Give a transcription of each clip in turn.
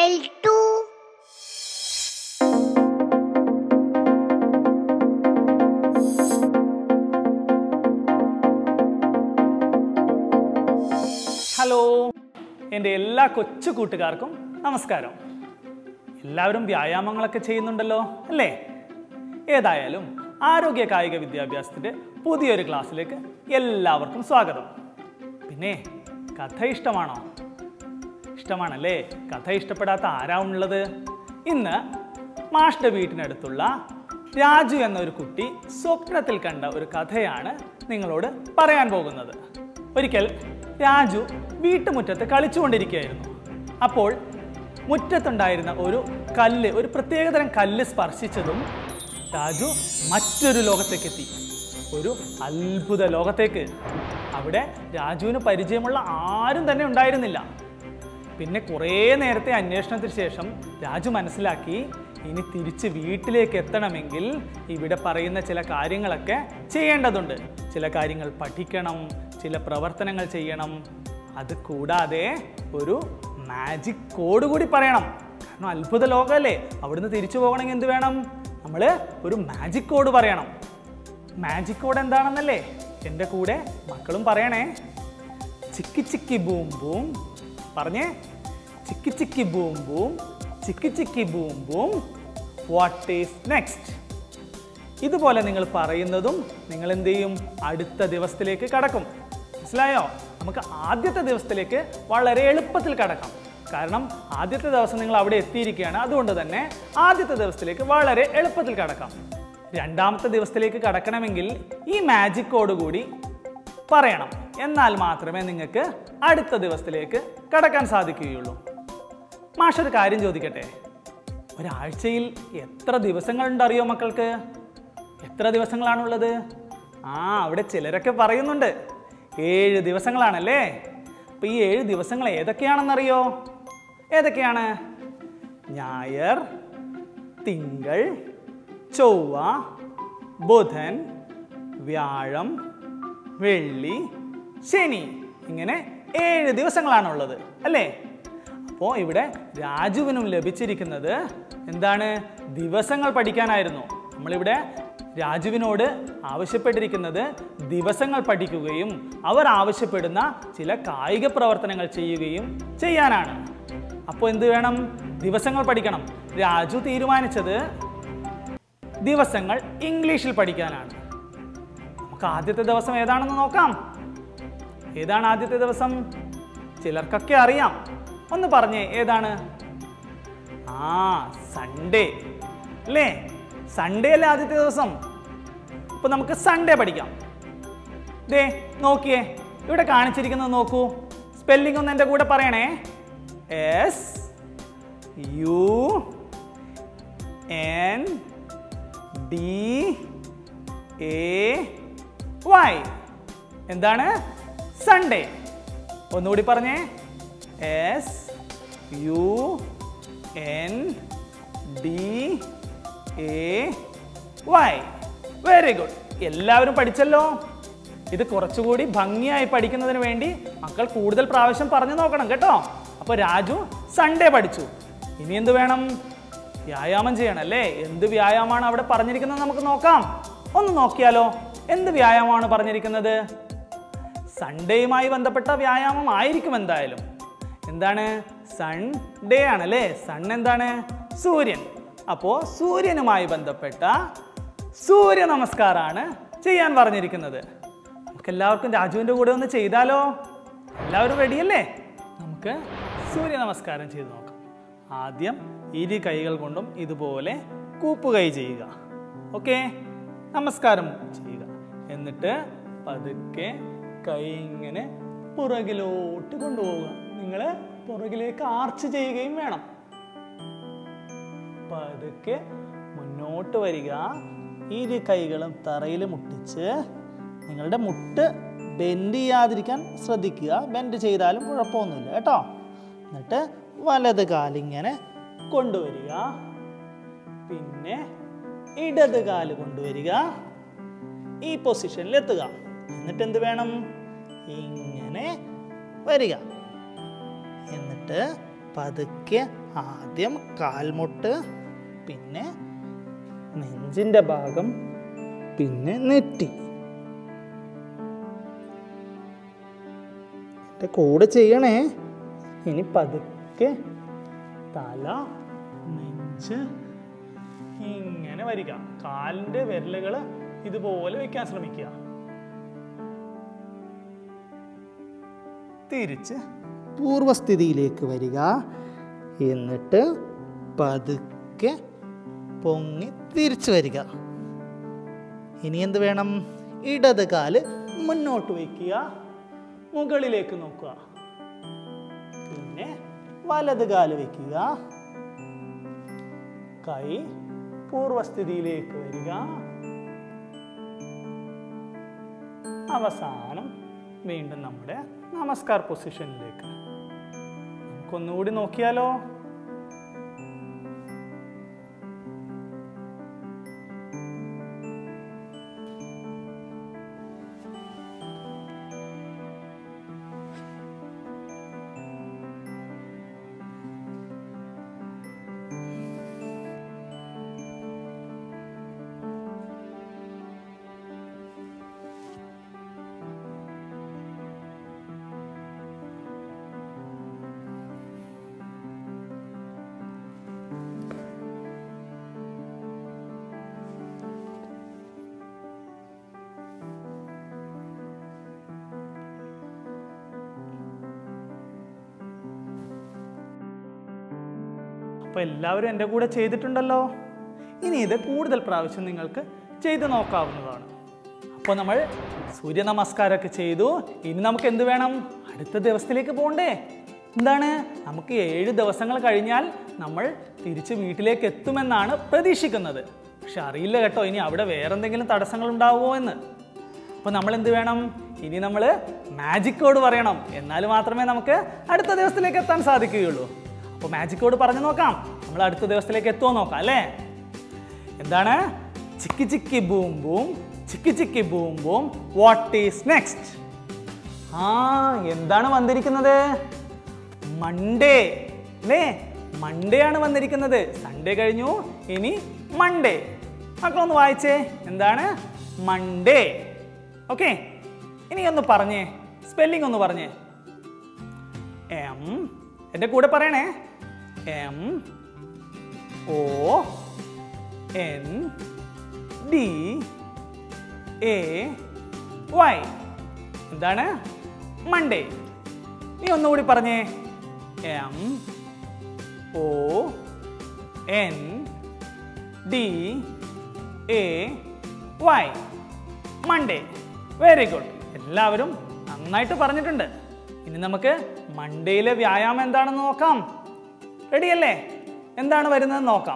Level 2. Hello എൻ്റെ എല്ലാ കൊച്ചു കൂട്ടുകാർക്കും നമസ്കാരം എല്ലാവരും വ്യായാമങ്ങളൊക്കെ ചെയ്യുന്നുണ്ടല്ലോ അല്ലേ ഏതായാലും ആരോഗ്യ കായിക വിദ്യാഭ്യാസത്തിൻ്റെ പുതിയൊരു ക്ലാസ്സിലേക്ക് എല്ലാവർക്കും സ്വാഗതം പിന്നെ കഥ ഇഷ്ടമാണോ ഇഷ്ടമാണല്ലേ കഥ ഇഷ്ടപ്പെടാത്ത ആരാ ഉള്ളത് ഇന്ന് മാഷ്ടെ വീട്ടിനടുത്തുള്ള രാജു എന്ന ഒരു കുട്ടി സ്വപ്നത്തിൽ കണ്ട ഒരു കഥയാണ് നിങ്ങളോട് പറയാൻ പോകുന്നത് ഒരിക്കൽ രാജു വീട്ടുമുറ്റത്ത് കളിച്ചുകൊണ്ടിരിക്കുകയായിരുന്നു അപ്പോൾ മുറ്റത്തുണ്ടായിരുന്ന ഒരു കല്ല് ഒരു പ്രത്യേകതരം കല്ല് സ്പർശിച്ചതും രാജു മറ്റൊരു ലോകത്തേക്കെത്തി ഒരു അത്ഭുത ലോകത്തേക്ക് അവിടെ രാജുവിന് പരിചയമുള്ള ആരും തന്നെ ഉണ്ടായിരുന്നില്ല പിന്നെ കുറേ നേരത്തെ അന്വേഷണത്തിന് ശേഷം രാജു മനസ്സിലാക്കി ഇനി തിരിച്ച് വീട്ടിലേക്ക് എത്തണമെങ്കിൽ ഇവിടെ പറയുന്ന ചില കാര്യങ്ങളൊക്കെ ചെയ്യേണ്ടതുണ്ട് ചില കാര്യങ്ങൾ പഠിക്കണം ചില പ്രവർത്തനങ്ങൾ ചെയ്യണം അത് കൂടാതെ ഒരു മാജിക് കോഡ് കൂടി പറയണം കാരണം അത്ഭുത ലോകമല്ലേ അവിടുന്ന് തിരിച്ചു പോകണമെങ്കിൽ എന്ത് വേണം നമ്മൾ ഒരു മാജിക് കോഡ് പറയണം മാജിക് കോഡ് എന്താണെന്നല്ലേ എൻ്റെ കൂടെ മക്കളും പറയണേ ചിക്കി ചിക്കി ബൂം ബൂം പറഞ്ഞേ ചിക്കി chicky boom boom chicky chicky boom boom what is next ഇതുപോലെ നിങ്ങൾ പറയുന്നതും നിങ്ങൾ എന്ത് ചെയ്യും അടുത്ത ദിവസത്തിലേക്ക് കടക്കും മനസ്സിലായോ നമുക്ക് ആദ്യത്തെ ദിവസത്തിലേക്ക് വളരെ എളുപ്പത്തിൽ കടക്കാം കാരണം ആദ്യത്തെ ദിവസം നിങ്ങൾ അവിടെ എത്തിയിരിക്കുകയാണ് അതുകൊണ്ട് തന്നെ ആദ്യത്തെ ദിവസത്തിലേക്ക് വളരെ എളുപ്പത്തിൽ കടക്കാം രണ്ടാമത്തെ ദിവസത്തിലേക്ക് കടക്കണമെങ്കിൽ ഈ മാജിക് കോഡ് കൂടി പറയണം എന്നാൽ മാത്രമേ നിങ്ങൾക്ക് അടുത്ത ദിവസത്തിലേക്ക് കടക്കാൻ സാധിക്കുകയുള്ളൂ മാഷൊരു കാര്യം ചോദിക്കട്ടെ ഒരാഴ്ചയിൽ എത്ര ദിവസങ്ങളുണ്ട് അറിയോ മക്കൾക്ക് എത്ര ദിവസങ്ങളാണുള്ളത് ആ അവിടെ ചിലരൊക്കെ പറയുന്നുണ്ട് ഏഴ് ദിവസങ്ങളാണല്ലേ അപ്പൊ ഈ ഏഴ് ദിവസങ്ങൾ ഏതൊക്കെയാണെന്നറിയോ ഏതൊക്കെയാണ് ഞായർ തിങ്കൾ ചൊവ്വ ബുധൻ വ്യാഴം വെള്ളി ശനി ഇങ്ങനെ ഏഴ് ദിവസങ്ങളാണുള്ളത് അല്ലേ അപ്പോൾ ഇവിടെ രാജുവിനും ലഭിച്ചിരിക്കുന്നത് എന്താണ് ദിവസങ്ങൾ പഠിക്കാനായിരുന്നു നമ്മളിവിടെ രാജുവിനോട് ആവശ്യപ്പെട്ടിരിക്കുന്നത് ദിവസങ്ങൾ പഠിക്കുകയും അവർ ആവശ്യപ്പെടുന്ന ചില കായിക പ്രവർത്തനങ്ങൾ ചെയ്യുകയും ചെയ്യാനാണ് അപ്പോൾ എന്ത് വേണം ദിവസങ്ങൾ പഠിക്കണം രാജു തീരുമാനിച്ചത് ദിവസങ്ങൾ ഇംഗ്ലീഷിൽ പഠിക്കാനാണ് നമുക്ക് ആദ്യത്തെ ദിവസം ഏതാണെന്ന് നോക്കാം ഏതാണ് ആദ്യത്തെ ദിവസം ചിലർക്കൊക്കെ അറിയാം ഒന്ന് പറഞ്ഞേ ഏതാണ് ആ സൺഡേ അല്ലേ സൺഡേ അല്ലേ ആദ്യത്തെ ദിവസം അപ്പൊ നമുക്ക് സൺഡേ പഠിക്കാം ദേ നോക്കിയേ ഇവിടെ കാണിച്ചിരിക്കുന്നത് നോക്കൂ സ്പെല്ലിംഗ് ഒന്ന് എൻ്റെ കൂടെ പറയണേ S U N D A Y എന്താണ് സൺഡേ ഒന്നുകൂടി പറഞ്ഞേ S U N D A Y very good എല്ലാവരും പഠിച്ചല്ലോ ഇത് കുറച്ചുകൂടി ഭംഗിയായി പഠിക്കുന്നതിന് വേണ്ടി മക്കൾ കൂടുതൽ പ്രാവശ്യം പറഞ്ഞു നോക്കണം കേട്ടോ അപ്പോൾ രാജു സൺഡേ പഠിച്ചു ഇനി എന്ത് വേണം വ്യായാമം ചെയ്യണം അല്ലേ എന്ത് വ്യായാമമാണ് അവിടെ പറഞ്ഞിരിക്കുന്നത് നമുക്ക് നോക്കാം ഒന്ന് നോക്കിയാലോ എന്ത് വ്യായാമമാണ് പറഞ്ഞിരിക്കുന്നത് സൺഡേയുമായി ബന്ധപ്പെട്ട വ്യായാമം ആയിരിക്കും എന്തായാലും എന്താണ് സൺഡേ ആണല്ലേ സൺ എന്താണ് സൂര്യൻ അപ്പോൾ സൂര്യനുമായി ബന്ധപ്പെട്ട സൂര്യ നമസ്കാരമാണ് ചെയ്യാൻ പറഞ്ഞിരിക്കുന്നത് നമുക്ക് എല്ലാവർക്കും രാജുവിൻ്റെ കൂടെ ഒന്ന് ചെയ്താലോ എല്ലാവരും റെഡിയല്ലേ നമുക്ക് സൂര്യ നമസ്കാരം ചെയ്ത് നോക്കാം ആദ്യം ഇരു കൈകൾ കൊണ്ടും ഇതുപോലെ കൂപ്പുകൈ ചെയ്യുക ഓക്കെ നമസ്കാരം ചെയ്യുക എന്നിട്ട് പതുക്കെ കൈ ഇങ്ങനെ പുറകിലോട്ട് കൊണ്ടുപോവുക നിങ്ങൾ പുറകിലേക്ക് ആർച്ച് ചെയ്യുകയും വേണം പതുക്കെ മുന്നോട്ട് വരിക ഇരു കൈകളും തറയിൽ മുട്ടിച്ച് നിങ്ങളുടെ മുട്ട് ബെൻഡ് ചെയ്യാതിരിക്കാൻ ശ്രദ്ധിക്കുക ബെൻഡ് ചെയ്താലും കുഴപ്പമൊന്നുമില്ല കേട്ടോ എന്നിട്ട് വലത് കാലിങ്ങനെ കൊണ്ടുവരിക പിന്നെ ഇടത് കാല് കൊണ്ടുവരിക ഈ പൊസിഷനിൽ എത്തുക എന്നിട്ട് എന്ത് വേണം ഇങ്ങനെ വരിക എന്നിട്ട് പതുക്കെ ആദ്യം കാൽമുട്ട് പിന്നെ നെഞ്ചിൻ്റെ ഭാഗം പിന്നെ നെറ്റി എൻ്റെ കൂടെ ചെയ്യണേ ഇനി പതുക്കെ തല നെഞ്ച് ഇങ്ങനെ വരിക കാലിൻ്റെ വിരലുകൾ ഇതുപോലെ വെക്കാൻ ശ്രമിക്കുക തിരിച്ച് പൂർവസ്ഥിതിയിലേക്ക് വരിക എന്നിട്ട് പതുക്കെ പൊങ്ങി തിരിച്ചു വരിക ഇനി എന്ത് വേണം ഇടത് കാല് മുന്നോട്ട് വയ്ക്കുക മുകളിലേക്ക് നോക്കുക പിന്നെ വലത് കാല് വയ്ക്കുക കൈ പൂർവസ്ഥിതിയിലേക്ക് വരിക അവസാനം വീണ്ടും നമ്മുടെ നമസ്കാർ പൊസിഷനിലേക്ക് നമുക്കൊന്നുകൂടി നോക്കിയാലോ അപ്പോൾ എല്ലാവരും എൻ്റെ കൂടെ ചെയ്തിട്ടുണ്ടല്ലോ ഇനി ഇത് കൂടുതൽ പ്രാവശ്യം നിങ്ങൾക്ക് ചെയ്ത് നോക്കാവുന്നതാണ് അപ്പോൾ നമ്മൾ സൂര്യ നമസ്കാരമൊക്കെ ചെയ്തു ഇനി നമുക്ക് എന്ത് വേണം അടുത്ത ദിവസത്തിലേക്ക് പോകണ്ടേ എന്താണ് നമുക്ക് ഏഴ് ദിവസങ്ങൾ കഴിഞ്ഞാൽ നമ്മൾ തിരിച്ച് വീട്ടിലേക്ക് എത്തുമെന്നാണ് പ്രതീക്ഷിക്കുന്നത് പക്ഷെ അറിയില്ല കേട്ടോ ഇനി അവിടെ വേറെ എന്തെങ്കിലും തടസ്സങ്ങൾ ഉണ്ടാവുമോ എന്ന് അപ്പോൾ നമ്മൾ എന്ത് വേണം ഇനി നമ്മൾ മാജിക് കോഡ് പറയണം എന്നാൽ മാത്രമേ നമുക്ക് അടുത്ത ദിവസത്തിലേക്ക് എത്താൻ സാധിക്കുകയുള്ളൂ അപ്പോൾ മാജിക് കോഡ് പറഞ്ഞു നോക്കാം നമ്മൾ അടുത്ത ദിവസത്തിലേക്ക് എത്തുമോ നോക്കാം അല്ലേ എന്താണ് ചിക്കി chicky boom boom chicky chicky boom boom what is next ആ എന്താണ് വന്നിരിക്കുന്നത് മൺഡേ അല്ലേ മൺഡേ ആണ് വന്നിരിക്കുന്നത് സൺഡേ കഴിഞ്ഞു ഇനി മൺഡേ മക്കളൊന്ന് വായിച്ചേ എന്താണ് മൺഡേ ഓക്കെ ഇനി ഒന്ന് പറഞ്ഞേ സ്പെല്ലിംഗ് ഒന്ന് പറഞ്ഞേ എം എൻ്റെ കൂടെ പറയണേ M O N D A Y എന്താണ് മൺഡേ നീ ഒന്നുകൂടി പറഞ്ഞേ M O N D A Y Monday very good എല്ലാവരും നന്നായിട്ട് പറഞ്ഞിട്ടുണ്ട് ഇനി നമുക്ക് മൺഡേയിലെ വ്യായാമം എന്താണെന്ന് നോക്കാം റെഡിയല്ലേ എന്താണ് വരുന്നത് നോക്കാം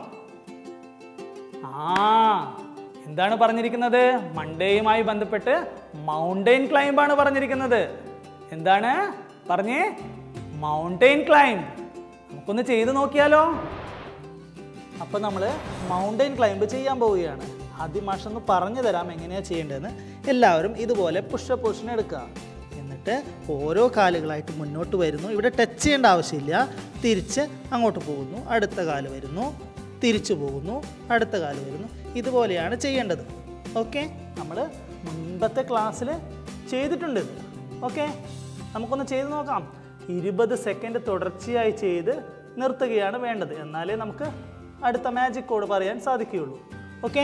ആ എന്താണ് പറഞ്ഞിരിക്കുന്നത് മൺഡേയുമായി ബന്ധപ്പെട്ട് മൗണ്ടെയിൻ ക്ലൈംബ് ആണ് പറഞ്ഞിരിക്കുന്നത് എന്താണ് പറഞ്ഞേ മൗണ്ടെയിൻ ക്ലൈംബ് നമുക്കൊന്ന് ചെയ്ത് നോക്കിയാലോ അപ്പോൾ നമ്മൾ മൗണ്ടെയിൻ ക്ലൈംബ് ചെയ്യാൻ പോവുകയാണ് ആദ്യം മാഷൊന്ന് പറഞ്ഞു തരാം എങ്ങനെയാണ് ചെയ്യേണ്ടതെന്ന് എല്ലാവരും ഇതുപോലെ പുഷ പൊസിഷൻ എടുക്കുക എന്നിട്ട് ഓരോ കാലുകളായിട്ട് മുന്നോട്ട് വരുന്നു ഇവിടെ ടച്ച് ചെയ്യേണ്ട ആവശ്യമില്ല തിരിച്ച് അങ്ങോട്ട് പോകുന്നു അടുത്ത കാല് വരുന്നു തിരിച്ചു പോകുന്നു അടുത്ത കാല് വരുന്നു ഇതുപോലെയാണ് ചെയ്യേണ്ടത് ഓക്കെ നമ്മൾ മുൻപത്തെ ക്ലാസ്സിൽ ചെയ്തിട്ടുണ്ട് ഇത് ഓക്കെ നമുക്കൊന്ന് ചെയ്ത് നോക്കാം ഇരുപത് സെക്കൻഡ് തുടർച്ചയായി ചെയ്ത് നിർത്തുകയാണ് വേണ്ടത് എന്നാലേ നമുക്ക് അടുത്ത മാജിക് കോഡ് പറയാൻ സാധിക്കുകയുള്ളൂ ഓക്കെ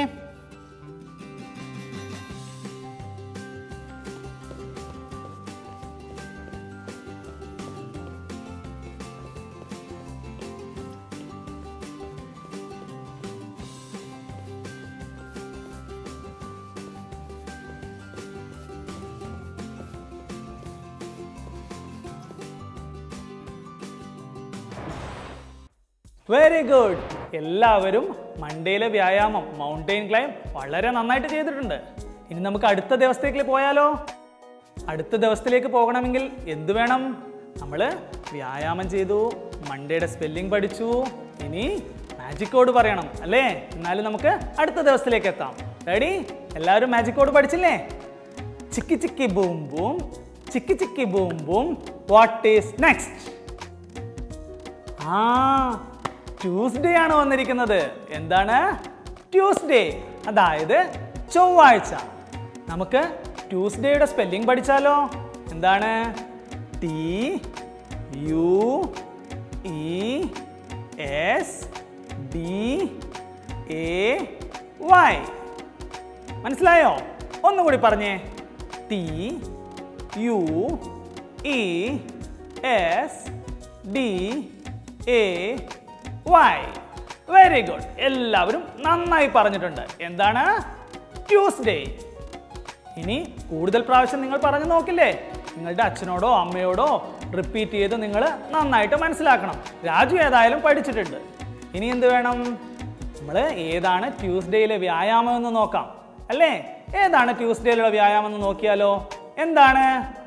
വെരി ഗുഡ് എല്ലാവരും മൺഡേയിലെ വ്യായാമം മൗണ്ടെയിൻ ക്ലൈം വളരെ നന്നായിട്ട് ചെയ്തിട്ടുണ്ട് ഇനി നമുക്ക് അടുത്ത ദിവസത്തേക്ക് പോയാലോ അടുത്ത ദിവസത്തിലേക്ക് പോകണമെങ്കിൽ എന്ത് വേണം നമ്മൾ വ്യായാമം ചെയ്തു മൺഡേയുടെ സ്പെല്ലിംഗ് പഠിച്ചു ഇനി മാജിക് കോഡ് പറയണം അല്ലേ എന്നാലും നമുക്ക് അടുത്ത ദിവസത്തിലേക്ക് എത്താം റെഡി എല്ലാവരും മാജിക് കോഡ് പഠിച്ചില്ലേ ചിക്കി chicky boom boom chicky chicky boom boom what is next ആ ട്യൂസ്ഡേ ആണ് വന്നിരിക്കുന്നത് എന്താണ് ട്യൂസ്ഡേ അതായത് ചൊവ്വാഴ്ച നമുക്ക് ട്യൂസ്ഡേയുടെ സ്പെല്ലിംഗ് പഠിച്ചാലോ എന്താണ് T U E S D A Y മനസ്സിലായോ ഒന്നുകൂടി പറഞ്ഞേ T U E S D A Y very good എല്ലാവരും നന്നായി പറഞ്ഞിട്ടുണ്ട് എന്താണ് ട്യൂസ്ഡേ ഇനി കൂടുതൽ പ്രാവശ്യം നിങ്ങൾ പറഞ്ഞു നോക്കില്ലേ നിങ്ങളുടെ അച്ഛനോടോ അമ്മയോടോ റിപ്പീറ്റ് ചെയ്ത് നിങ്ങൾ നന്നായിട്ട് മനസ്സിലാക്കണം രാജു ഏതായാലും പഠിച്ചിട്ടുണ്ട് ഇനി എന്ത് വേണം നമ്മൾ ഏതാണ് ട്യൂസ്ഡേയിലെ വ്യായാമം എന്ന് നോക്കാം അല്ലേ ഏതാണ് ട്യൂസ്ഡേയിലുള്ള വ്യായാമം എന്ന് നോക്കിയാലോ എന്താണ്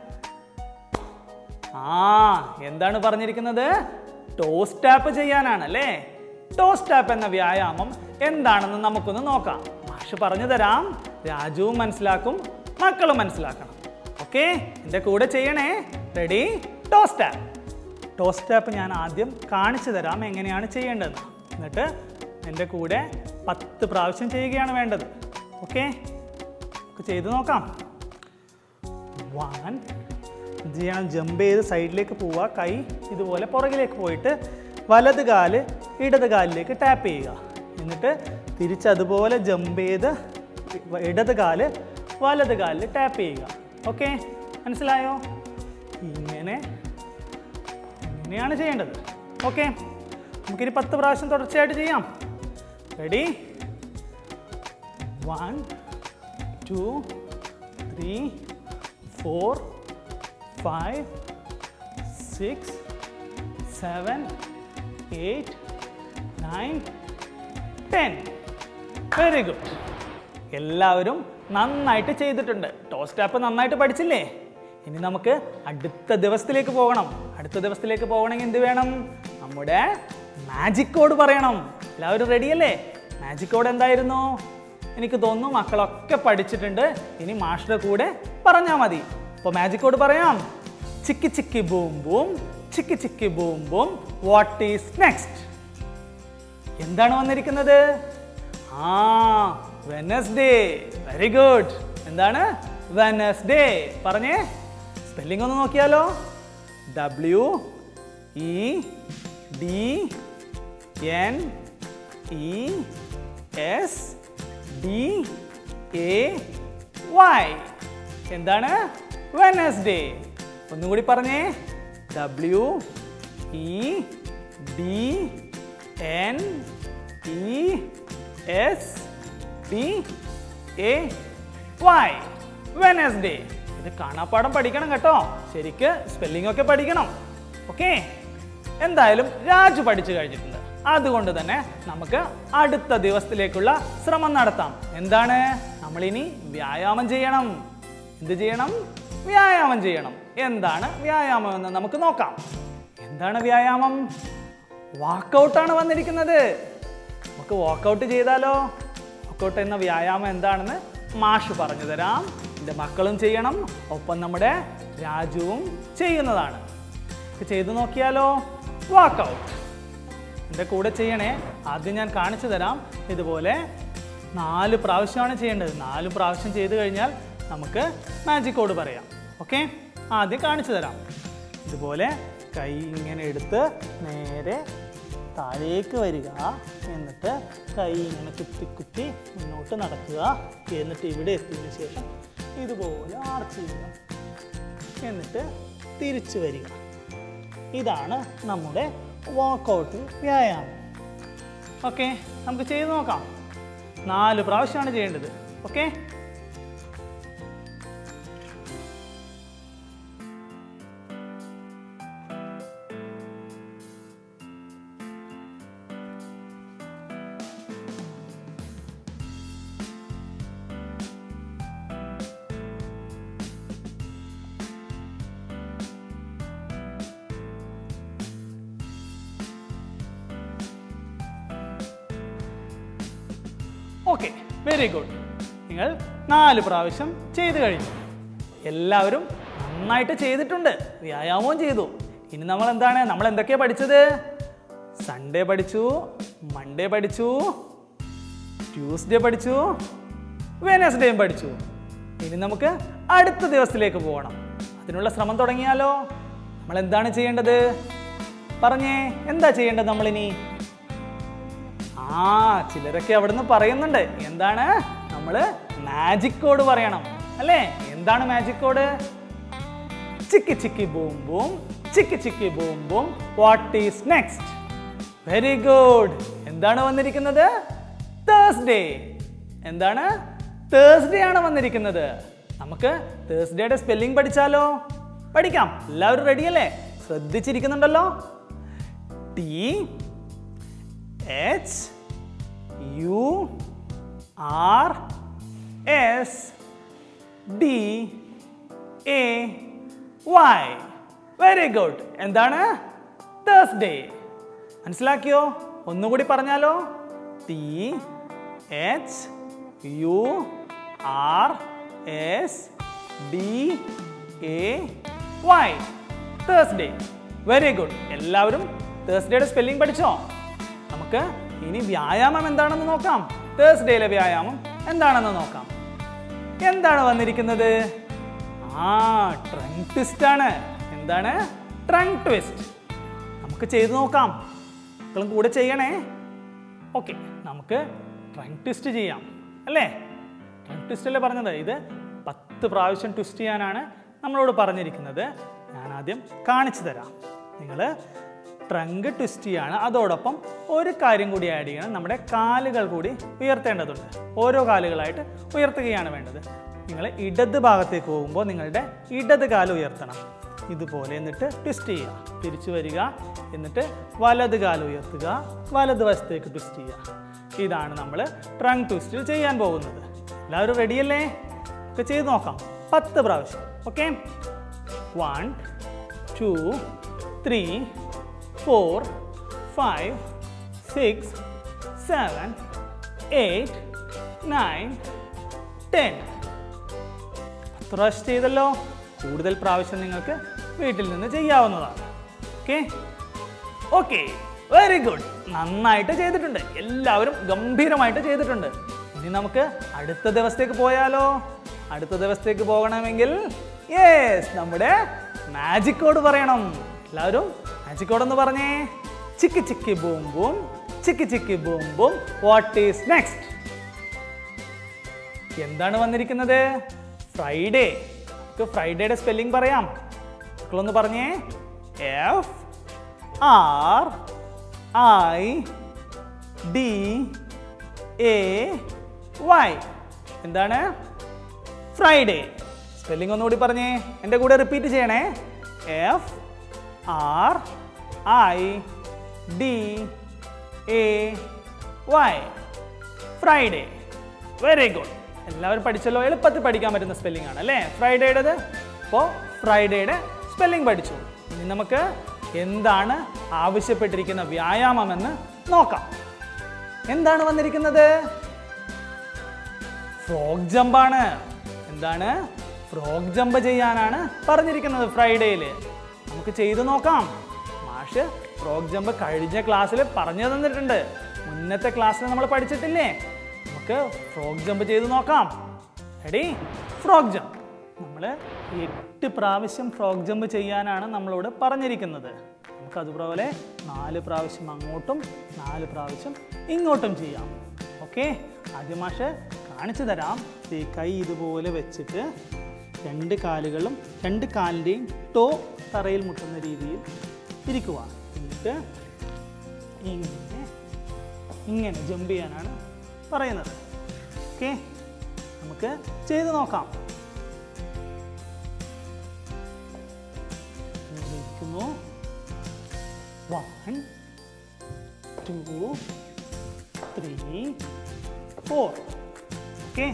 ആ എന്താണ് പറഞ്ഞിരിക്കുന്നത് ടോസ് ടാപ്പ് ചെയ്യാനാണ് അല്ലേ ടോസ് ടാപ്പ് എന്ന വ്യായാമം എന്താണെന്ന് നമുക്കൊന്ന് നോക്കാം മാഷ് പറഞ്ഞു തരാം രാജുവും മനസ്സിലാക്കും മക്കളും മനസ്സിലാക്കണം ഓക്കെ എൻ്റെ കൂടെ ചെയ്യണേ ready toes tap toes tap ഞാൻ ആദ്യം കാണിച്ചു തരാം എങ്ങനെയാണ് ചെയ്യേണ്ടത് എന്നിട്ട് എൻ്റെ കൂടെ പത്ത് പ്രാവശ്യം ചെയ്യുകയാണ് വേണ്ടത് ഓക്കെ നമുക്ക് ചെയ്ത് നോക്കാം വൺ ഇത് ചെയ്യണം ജമ്പ് ചെയ്ത് സൈഡിലേക്ക് പോവുക കൈ ഇതുപോലെ പുറകിലേക്ക് പോയിട്ട് വലത് കാല് ഇടത് കാലിലേക്ക് ടാപ്പ് ചെയ്യുക എന്നിട്ട് തിരിച്ച് അതുപോലെ ജമ്പ് ചെയ്ത് ഇടത് കാല് വലത് കാലിൽ ടാപ്പ് ചെയ്യുക ഓക്കെ മനസ്സിലായോ ഇങ്ങനെ ഇങ്ങനെയാണ് ചെയ്യേണ്ടത് ഓക്കെ നമുക്കിനി പത്ത് പ്രാവശ്യം തുടർച്ചയായിട്ട് ചെയ്യാം ready one two three four five six seven eight nine ten very good എല്ലാവരും നന്നായിട്ട് ചെയ്തിട്ടുണ്ട് ടോസ്റ്റ് ആപ്പ് നന്നായിട്ട് പഠിച്ചില്ലേ ഇനി നമുക്ക് അടുത്ത ദിവസത്തിലേക്ക് പോകണം അടുത്ത ദിവസത്തിലേക്ക് പോകണമെങ്കിൽ എന്ത് വേണം നമ്മുടെ മാജിക് കോഡ് പറയണം എല്ലാവരും റെഡിയല്ലേ മാജിക് കോഡ് എന്തായിരുന്നു എനിക്ക് തോന്നുന്നു മക്കളൊക്കെ പഠിച്ചിട്ടുണ്ട് ഇനി മാസ്റ്ററുടെ കൂടെ പറഞ്ഞാൽ മതി അപ്പോൾ മാജിക് കോഡ് പറയാം ചിക്കി chicky boom boom chicky chicky boom boom what is next എന്താണ് വന്നിരിക്കുന്നത് ആ വെനസ്ഡേ വെരി ഗുഡ് എന്താണ് വെനസ്ഡേ പറഞ്ഞേ സ്പെല്ലിംഗ് ഒന്ന് നോക്കിയാലോ W E D N E S D A Y എന്താണ് വെനസ്ഡേ ഒന്നും കൂടി പറഞ്ഞേ W E D N E S T A Y Wednesday ഇത് കാണാപ്പാടം പഠിക്കണം കേട്ടോ ശരിക്ക് സ്പെല്ലിംഗ് ഒക്കെ പഠിക്കണം ഓക്കെ എന്തായാലും രാജു പഠിച്ചു കഴിഞ്ഞിട്ടുണ്ട് അതുകൊണ്ട് തന്നെ നമുക്ക് അടുത്ത ദിവസത്തിലേക്കുള്ള ശ്രമം നടത്താം എന്താണ് നമ്മളിനി വ്യായാമം ചെയ്യണം എന്ത് ചെയ്യണം വ്യായാമം ചെയ്യണം എന്താണ് വ്യായാമം എന്ന് നമുക്ക് നോക്കാം എന്താണ് വ്യായാമം വാക്കൗട്ടാണ് വന്നിരിക്കുന്നത് നമുക്ക് വാക്കൗട്ട് ചെയ്താലോ വാക്കൗട്ട് എന്ന വ്യായാമം എന്താണെന്ന് മാഷ് പറഞ്ഞു തരാം എൻ്റെ മക്കളും ചെയ്യണം ഒപ്പം നമ്മുടെ രാജുവും ചെയ്യുന്നതാണ് നമുക്ക് ചെയ്തു നോക്കിയാലോ വാക്കൗട്ട് എൻ്റെ കൂടെ ചെയ്യണേ ആദ്യം ഞാൻ കാണിച്ചു തരാം ഇതുപോലെ നാല് പ്രാവശ്യമാണ് ചെയ്യേണ്ടത് നാല് പ്രാവശ്യം ചെയ്തു കഴിഞ്ഞാൽ നമുക്ക് മാജിക് കോഡ് പറയാം ഓക്കെ ആദ്യം കാണിച്ചു തരാം ഇതുപോലെ കൈ ഇങ്ങനെ എടുത്ത് നേരെ താഴേക്ക് വരിക എന്നിട്ട് കൈ ഇങ്ങനെ കുത്തി കുത്തി മുന്നോട്ട് നടക്കുക എന്നിട്ട് ഇവിടെ എത്തിയതിന് ശേഷം ഇതുപോലെ ആർച്ച് ചെയ്യുക എന്നിട്ട് തിരിച്ചു വരിക ഇതാണ് നമ്മുടെ വാക്കൗട്ട് വ്യായാമം ഓക്കെ നമുക്ക് ചെയ്ത് നോക്കാം നാല് പ്രാവശ്യമാണ് ചെയ്യേണ്ടത് ഓക്കെ ഓക്കെ വെരി ഗുഡ് നിങ്ങൾ നാല് പ്രാവശ്യം ചെയ്തു കഴിഞ്ഞു എല്ലാവരും നന്നായിട്ട് ചെയ്തിട്ടുണ്ട് വ്യായാമവും ചെയ്തു ഇനി നമ്മൾ എന്താണ് നമ്മൾ എന്തൊക്കെയാണ് പഠിച്ചത് സൺഡേ പഠിച്ചു മൺഡേ പഠിച്ചു ട്യൂസ്ഡേ പഠിച്ചു വെനസ്ഡേയും പഠിച്ചു ഇനി നമുക്ക് അടുത്ത ദിവസത്തിലേക്ക് പോകണം അതിനുള്ള ശ്രമം തുടങ്ങിയാലോ നമ്മൾ എന്താണ് ചെയ്യേണ്ടത് പറഞ്ഞേ എന്താ ചെയ്യേണ്ടത് നമ്മളിനി ആ ചിലരൊക്കെ അവിടുന്ന് പറയുന്നുണ്ട് എന്താണ് നമ്മൾ മാജിക് കോഡ് പറയണം അല്ലേ എന്താണ് മാജിക് കോഡ് ചിക്കി chicky boom boom chicky chicky boom boom what is next very good എന്താണ് വന്നിരിക്കുന്നത് തേഴ്സ്ഡേ എന്താണ് തേഴ്സ്ഡേ ആണ് വന്നിരിക്കുന്നത് നമുക്ക് തേഴ്സ്ഡേയുടെ സ്പെല്ലിംഗ് പഠിച്ചാലോ പഠിക്കാം എല്ലാവരും റെഡിയല്ലേ ശ്രദ്ധിച്ചിരിക്കുന്നുണ്ടല്ലോ T H U R S D A Y very good എന്താണ് തേഴ്സ്ഡേ മനസ്സിലാക്കിയോ ഒന്നുകൂടി പറഞ്ഞാലോ T H U R S D A Y Thursday very good എല്ലാവരും തേഴ്സ്ഡേയുടെ സ്പെല്ലിംഗ് പഠിച്ചോ നമുക്ക് ഇനി വ്യായാമം എന്താണെന്ന് നോക്കാം തേഴ്സ്ഡേയിലെ വ്യായാമം എന്താണെന്ന് നോക്കാം എന്താണ് വന്നിരിക്കുന്നത് ആ ട്രങ്ക് ട്വിസ്റ്റ് ആണ് എന്താണ് ട്രങ്ക് ട്വിസ്റ്റ് നമുക്ക് ചെയ്തു നോക്കാം മക്കളും കൂടെ ചെയ്യണേ ഓക്കെ നമുക്ക് ട്രങ്ക് ട്വിസ്റ്റ് ചെയ്യാം അല്ലേ ട്രങ്ക് ട്വിസ്റ്റ് അല്ലേ പറഞ്ഞത് ഇത് പത്ത് പ്രാവശ്യം ട്വിസ്റ്റ് ചെയ്യാനാണ് നമ്മളോട് പറഞ്ഞിരിക്കുന്നത് ഞാൻ ആദ്യം കാണിച്ചു തരാം നിങ്ങൾ ട്രങ്ക് ട്വിസ്റ്റ് ചെയ്യാണ് അതോടൊപ്പം ഒരു കാര്യം കൂടി ആഡ് ചെയ്യണം നമ്മുടെ കാലുകൾ കൂടി ഉയർത്തേണ്ടതുണ്ട് ഓരോ കാലുകളായിട്ട് ഉയർത്തുകയാണ് വേണ്ടത് നിങ്ങൾ ഇടത് ഭാഗത്തേക്ക് പോകുമ്പോൾ നിങ്ങളുടെ ഇടത് കാല് ഉയർത്തണം ഇതുപോലെ എന്നിട്ട് ട്വിസ്റ്റ് ചെയ്യുക തിരിച്ചു വരിക എന്നിട്ട് വലത് കാല് ഉയർത്തുക വലത് വശത്തേക്ക് ട്വിസ്റ്റ് ചെയ്യുക ഇതാണ് നമ്മൾ ട്രങ്ക് ട്വിസ്റ്റ് ചെയ്യാൻ പോകുന്നത് എല്ലാവരും റെഡിയല്ലേ ഒക്കെ ചെയ്ത് നോക്കാം പത്ത് പ്രാവശ്യം okay one two three four five six seven eight nine ten പത്ത് പ്രാവശ്യം ചെയ്തല്ലോ കൂടുതൽ പ്രാവശ്യം നിങ്ങൾക്ക് വീട്ടിൽ നിന്ന് ചെയ്യാവുന്നതാണ് ഓക്കെ ഓക്കെ വെരി ഗുഡ് നന്നായിട്ട് ചെയ്തിട്ടുണ്ട് എല്ലാവരും ഗംഭീരമായിട്ട് ചെയ്തിട്ടുണ്ട് ഇനി നമുക്ക് അടുത്ത ദിവസത്തേക്ക് പോയാലോ അടുത്ത ദിവസത്തേക്ക് പോകണമെങ്കിൽ യെസ് നമ്മുടെ മാജിക് കോഡ് പറയണം എല്ലാവരും മാജിക് കോഡ് എന്ന് പറഞ്ഞേ ചിക്കി chicky boom boom chicky chicky boom boom what is next എന്താണ് വന്നിരിക്കുന്നത് ഫ്രൈഡേ നമുക്ക് ഫ്രൈഡേയുടെ സ്പെല്ലിംഗ് പറയാം മക്കളൊന്ന് പറഞ്ഞേ F R I D A Y എന്താണ് ഫ്രൈഡേ സ്പെല്ലിംഗ് ഒന്നുകൂടി പറഞ്ഞേ എൻ്റെ കൂടെ റിപ്പീറ്റ് ചെയ്യണേ F R I D A Y Friday very good എല്ലാവരും പഠിച്ചല്ലോ എളുപ്പത്തിൽ പഠിക്കാൻ പറ്റുന്ന സ്പെല്ലിംഗ് ആണ് അല്ലേ ഫ്രൈഡേയുടേത് അപ്പോൾ ഫ്രൈഡേയുടെ സ്പെല്ലിംഗ് പഠിച്ചു ഇനി നമുക്ക് എന്താണ് ആവശ്യപ്പെട്ടിരിക്കുന്ന വ്യായാമമെന്ന് നോക്കാം എന്താണ് വന്നിരിക്കുന്നത് ഫ്രോഗ് ജമ്പാണ് എന്താണ് ഫ്രോഗ് ജമ്പ് ചെയ്യാനാണ് പറഞ്ഞിരിക്കുന്നത് ഫ്രൈഡേയിൽ നമുക്ക് ചെയ്തു നോക്കാം മാഷ് ഫ്രോഗ് ജമ്പ് കഴിഞ്ഞ ക്ലാസ്സിൽ പറഞ്ഞു തന്നിട്ടുണ്ട് മുന്നത്തെ ക്ലാസ്സിൽ നമ്മൾ പഠിച്ചിട്ടില്ലേ നമുക്ക് ഫ്രോഗ് ജമ്പ് ചെയ്ത് നോക്കാം റെഡി ഫ്രോഗ് ജമ്പ് നമ്മൾ എട്ട് പ്രാവശ്യം ഫ്രോഗ് ജമ്പ് ചെയ്യാനാണ് നമ്മളോട് പറഞ്ഞിരിക്കുന്നത് നമുക്ക് അതുപോലെ നാല് പ്രാവശ്യം അങ്ങോട്ടും നാല് പ്രാവശ്യം ഇങ്ങോട്ടും ചെയ്യാം ഓക്കെ ആദ്യം മാഷ് കാണിച്ചു തരാം ഈ കൈ ഇതുപോലെ വെച്ചിട്ട് രണ്ട് കാലുകളും രണ്ട് കാലിൻ്റെയും ടോ തറയിൽ മുട്ടുന്ന രീതിയിൽ ഇരിക്കുക എന്നിട്ട് ഇങ്ങനെ ഇങ്ങനെ ജമ്പ് ചെയ്യാനാണ് പറയുന്നത് ഓക്കെ നമുക്ക് ചെയ്ത് നോക്കാം ഇങ്ങനെ ഇരിക്കുന്നു one two three four okay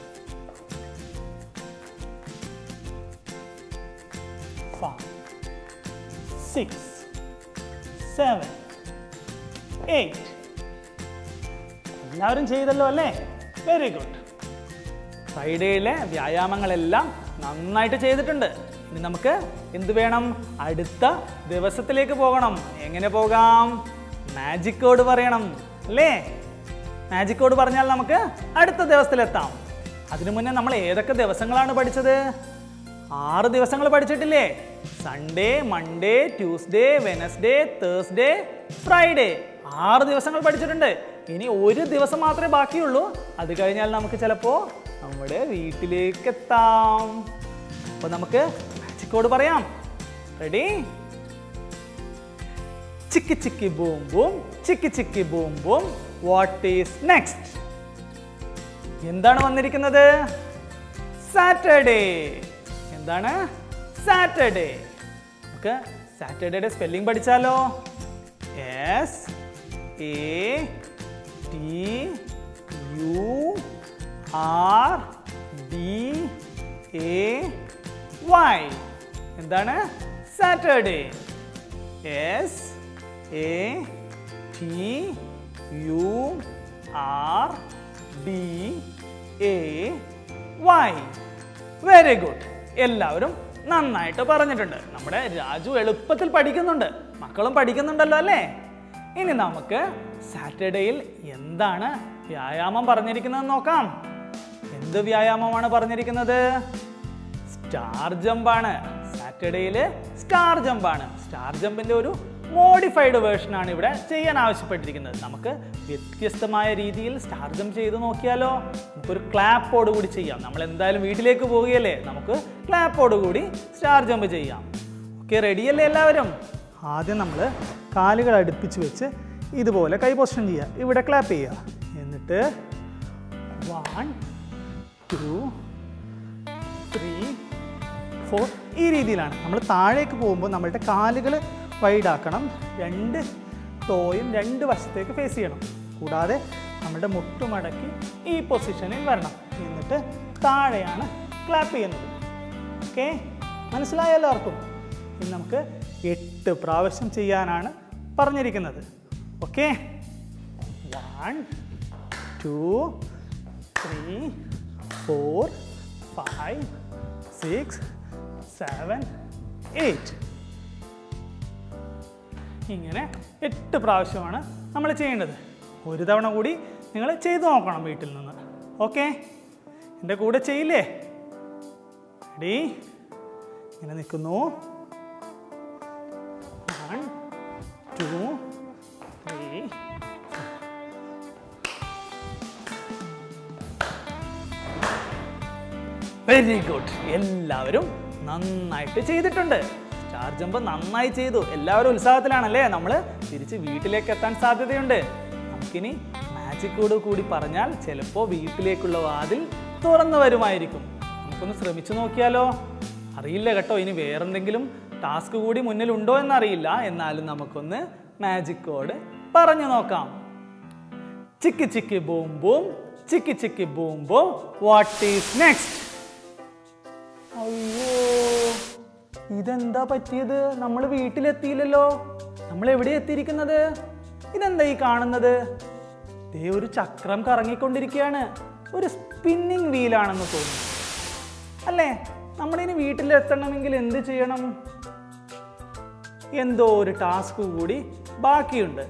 five six seven eight എല്ലാവരും ചെയ്തല്ലോ അല്ലേ വെരി ഗുഡ് ഫ്രൈഡേയിലെ വ്യായാമങ്ങളെല്ലാം നന്നായിട്ട് ചെയ്തിട്ടുണ്ട് ഇനി നമുക്ക് എന്ത് വേണം അടുത്ത ദിവസത്തിലേക്ക് പോകണം എങ്ങനെ പോകാം മാജിക് കോഡ് പറയണം അല്ലേ മാജിക് കോഡ് പറഞ്ഞാൽ നമുക്ക് അടുത്ത ദിവസത്തിലെത്താം അതിനു മുന്നേ നമ്മൾ ഏതൊക്കെ ദിവസങ്ങളാണ് പഠിച്ചത് ആറ് ദിവസങ്ങൾ പഠിച്ചിട്ടില്ലേ Sunday Monday Tuesday Wednesday Thursday Friday ആറ് ദിവസങ്ങൾ പഠിച്ചിട്ടുണ്ട് ഇനി ഒരു ദിവസം മാത്രമേ ബാക്കിയുള്ളൂ അത് കഴിഞ്ഞാൽ നമുക്ക് ചിലപ്പോൾ നമ്മുടെ വീട്ടിലേക്ക് എത്താം അപ്പോൾ നമുക്ക് മാജിക് കോഡ് പറയാം റെഡി ചിക്കി chicky boom boom chicky chicky boom boom what is next എന്താണ് വന്നിരിക്കുന്നത് സാറ്റർഡേ എന്താണ് സാറ്റർഡേ നമുക്ക് സാറ്റർഡേയുടെ സ്പെല്ലിംഗ് പഠിച്ചാലോ S A T U R D A Y എന്താണ് Saturday S A T U R D A Y very good എല്ലാവരും നന്നായിട്ട് പറഞ്ഞിട്ടുണ്ട് നമ്മുടെ രാജു എളുപ്പത്തിൽ പഠിക്കുന്നുണ്ട് മക്കളും പഠിക്കുന്നുണ്ടല്ലോ അല്ലേ ഇനി നമുക്ക് സാറ്റർഡേയിൽ എന്താണ് വ്യായാമം പറഞ്ഞിരിക്കുന്നത് നോക്കാം എന്ത് വ്യായാമമാണ് പറഞ്ഞിരിക്കുന്നത് സ്റ്റാർ ജമ്പാണ് സാറ്റർഡേയിൽ സ്റ്റാർ ജമ്പാണ് സ്റ്റാർ ജമ്പിന്റെ ഒരു മോഡിഫൈഡ് വേർഷൻ ആണ് ഇവിടെ ചെയ്യാൻ ആവശ്യപ്പെട്ടിരിക്കുന്നത് നമുക്ക് വ്യത്യസ്തമായ രീതിയിൽ സ്റ്റാർ ജമ്പ് ചെയ്ത് നോക്കിയാലോ നമുക്കൊരു ക്ലാപ്പോട് കൂടി ചെയ്യാം നമ്മൾ എന്തായാലും വീട്ടിലേക്ക് പോവുകയല്ലേ നമുക്ക് ക്ലാപ്പോട് കൂടി സ്റ്റാർ ജമ്പ് ചെയ്യാം ഓക്കെ റെഡിയല്ലേ എല്ലാവരും ആദ്യം നമ്മൾ കാലുകൾ അടുപ്പിച്ച് വെച്ച് ഇതുപോലെ കൈ പൊസിഷൻ ചെയ്യുക ഇവിടെ ക്ലാപ്പ് ചെയ്യുക എന്നിട്ട് വൺ ടു ത്രീ ഫോർ ഈ രീതിയിലാണ് നമ്മൾ താഴേക്ക് പോകുമ്പോൾ നമ്മളുടെ കാലുകൾ വൈഡാക്കണം രണ്ട് ടോയും രണ്ട് വശത്തേക്ക് ഫേസ് ചെയ്യണം കൂടാതെ നമ്മുടെ മുട്ടുമടക്കി ഈ പൊസിഷനിൽ വരണം എന്നിട്ട് താഴെയാണ് ക്ലാപ്പ് ചെയ്യുന്നത് ഓക്കെ മനസ്സിലായ എല്ലാവർക്കും ഇനി നമുക്ക് എട്ട് പ്രാവശ്യം ചെയ്യാനാണ് പറഞ്ഞിരിക്കുന്നത് okay one two three four five six seven eight ഇങ്ങനെ എട്ട് പ്രാവശ്യമാണ് നമ്മൾ ചെയ്യേണ്ടത് ഒരു തവണ കൂടി നിങ്ങൾ ചെയ്തു നോക്കണം വീട്ടിൽ നിന്ന് ഓക്കെ എൻ്റെ കൂടെ ചെയ്യില്ലേ റെഡി ഇങ്ങനെ നിൽക്കുന്നു one two three very good എല്ലാവരും നന്നായിട്ട് ചെയ്തിട്ടുണ്ട് സ്റ്റാർ ജമ്പ് നന്നായി ചെയ്തു എല്ലാവരും ഉത്സാഹത്തിലാണല്ലേ നമ്മൾ തിരിച്ച് വീട്ടിലേക്ക് എത്താൻ സാധ്യതയുണ്ട് നമുക്കിനി മാജിക് കോഡ് കൂടി പറഞ്ഞാൽ ചിലപ്പോൾ വീട്ടിലേക്കുള്ള വാതിൽ തുറന്നു വരുമായിരിക്കും നമുക്കൊന്ന് ശ്രമിച്ചു നോക്കിയാലോ അറിയില്ല കേട്ടോ ഇനി വേറെന്തെങ്കിലും ടാസ്ക് കൂടി മുന്നിലുണ്ടോ എന്നറിയില്ല എന്നാലും നമുക്കൊന്ന് മാജിക് കോഡ് പറഞ്ഞു നോക്കാം ചിക്കി chicky boom boom chicky chicky boom boom what is next അയ്യോ ഇതെന്താ പറ്റിയത് നമ്മൾ വീട്ടിലെത്തിയില്ലല്ലോ നമ്മൾ എവിടെ എത്തിയിരിക്കുന്നത് ഇതെന്താ ഈ കാണുന്നത് ദേ ഒരു ചക്രം കറങ്ങിക്കൊണ്ടിരിക്കുകയാണ് ഒരു സ്പിന്നിങ് വീലാണെന്ന് തോന്നുന്നു അല്ലേ നമ്മളിനി വീട്ടിലെത്തണമെങ്കിൽ എന്ത് ചെയ്യണം എന്തോ ഒരു ടാസ്ക് കൂടി ബാക്കിയുണ്ട്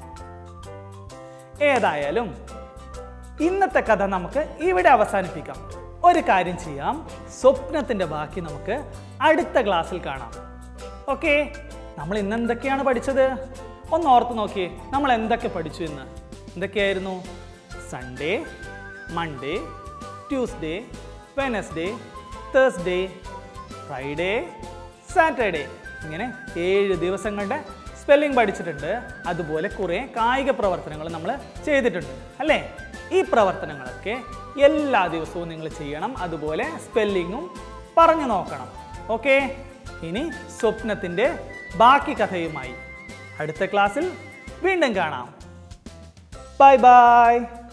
ഏതായാലും ഇന്നത്തെ കഥ നമുക്ക് ഇവിടെ അവസാനിപ്പിക്കാം ഒരു കാര്യം ചെയ്യാം സ്വപ്നത്തിന്റെ ബാക്കി നമുക്ക് അടുത്ത ക്ലാസ്സിൽ കാണാം ഓക്കെ നമ്മൾ ഇന്ന് എന്തൊക്കെയാണ് പഠിച്ചത് ഒന്ന് ഓർത്ത് നോക്കിയേ നമ്മൾ എന്തൊക്കെ പഠിച്ചു ഇന്ന് എന്തൊക്കെയായിരുന്നു Sunday Monday Tuesday Wednesday Thursday Friday Saturday ഇങ്ങനെ ഏഴ് ദിവസങ്ങളുടെ സ്പെല്ലിംഗ് പഠിച്ചിട്ടുണ്ട് അതുപോലെ കുറേ കായിക പ്രവർത്തനങ്ങൾ നമ്മൾ ചെയ്തിട്ടുണ്ട് അല്ലേ ഈ പ്രവർത്തനങ്ങളൊക്കെ എല്ലാ ദിവസവും നിങ്ങൾ ചെയ്യണം അതുപോലെ സ്പെല്ലിങ്ങും പറഞ്ഞു നോക്കണം ഓക്കെ ഇനി സ്വപ്നത്തിൻ്റെ ബാക്കി കഥയുമായി അടുത്ത ക്ലാസ്സിൽ വീണ്ടും കാണാം ബൈ ബൈ